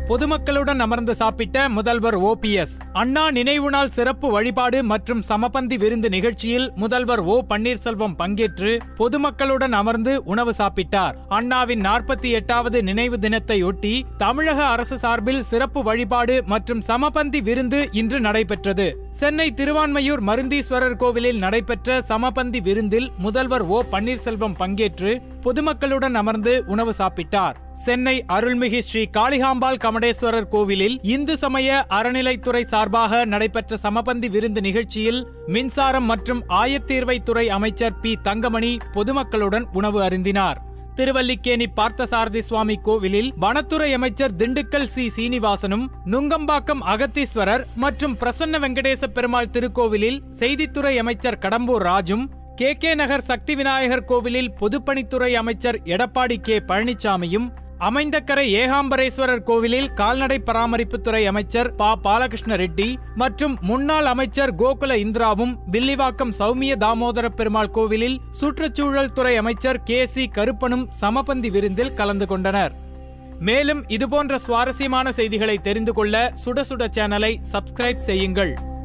பொதுமக்களுடன் அமர்ந்து சாப்பிட்ட முதல்வர் ஓபிஎஸ் அண்ணா நினைவு நாள் சிறப்பு வழிபாடு மற்றும் சமபந்தி விருந்து நிகழ்ச்சியில் முதல்வர் ஓ பன்னீர்செல்வம் பங்கேற்று பொதுமக்களுடன் அமர்ந்து உணவு சாப்பிட்டார் அண்ணாவின் நாற்பத்தி எட்டாவது நினைவு தினத்தையொட்டி தமிழக அரசு சார்பில் சிறப்பு வழிபாடு மற்றும் சமபந்தி விருந்து இன்று நடைபெற்றது சென்னை திருவான்மையூர் மருந்தீஸ்வரர் கோவிலில் நடைபெற்ற சமபந்தி விருந்தில் முதல்வர் ஓ பன்னீர்செல்வம் பங்கேற்று பொதுமக்களுடன் அமர்ந்து உணவு சாப்பிட்டார் சென்னை அருள்மிகு ஸ்ரீ காளிகாம்பாள் கமடேஸ்வரர் கோவிலில் இந்து சமய அறநிலைத்துறை சார்பாக நடைபெற்ற சமபந்தி விருந்து நிகழ்ச்சியில் மின்சாரம் மற்றும் ஆயத்தீர்வைத்துறை அமைச்சர் பி தங்கமணி பொதுமக்களுடன் உணவு அருந்தினார் திருவல்லிக்கேணி பார்த்தசாரதி சுவாமி கோவிலில் வனத்துறை அமைச்சர் திண்டுக்கல் சி சீனிவாசனும் நுங்கம்பாக்கம் அகத்தீஸ்வரர் மற்றும் பிரசன்ன வெங்கடேச பெருமாள் திருக்கோவிலில் செய்தித்துறை அமைச்சர் கடம்பூர் ராஜும் கே கே நகர் சக்தி விநாயகர் கோவிலில் பொதுப்பணித்துறை அமைச்சர் எடப்பாடி கே பழனிசாமியும் அமைந்தக்கரை ஏகாம்பரேஸ்வரர் கோவிலில் கால்நடை பராமரிப்புத்துறை அமைச்சர் ப பாலகிருஷ்ண ரெட்டி மற்றும் முன்னாள் அமைச்சர் கோகுல இந்திராவும் வில்லிவாக்கம் சௌமிய தாமோதர பெருமாள் கோவிலில் சுற்றுச்சூழல் துறை அமைச்சர் கே சி கருப்பனும் சமபந்தி விருந்தில் கலந்து கொண்டனர் மேலும் இதுபோன்ற சுவாரஸ்யமான செய்திகளை தெரிந்து கொள்ள சுட சுட சேனலை சப்ஸ்கிரைப் செய்யுங்கள்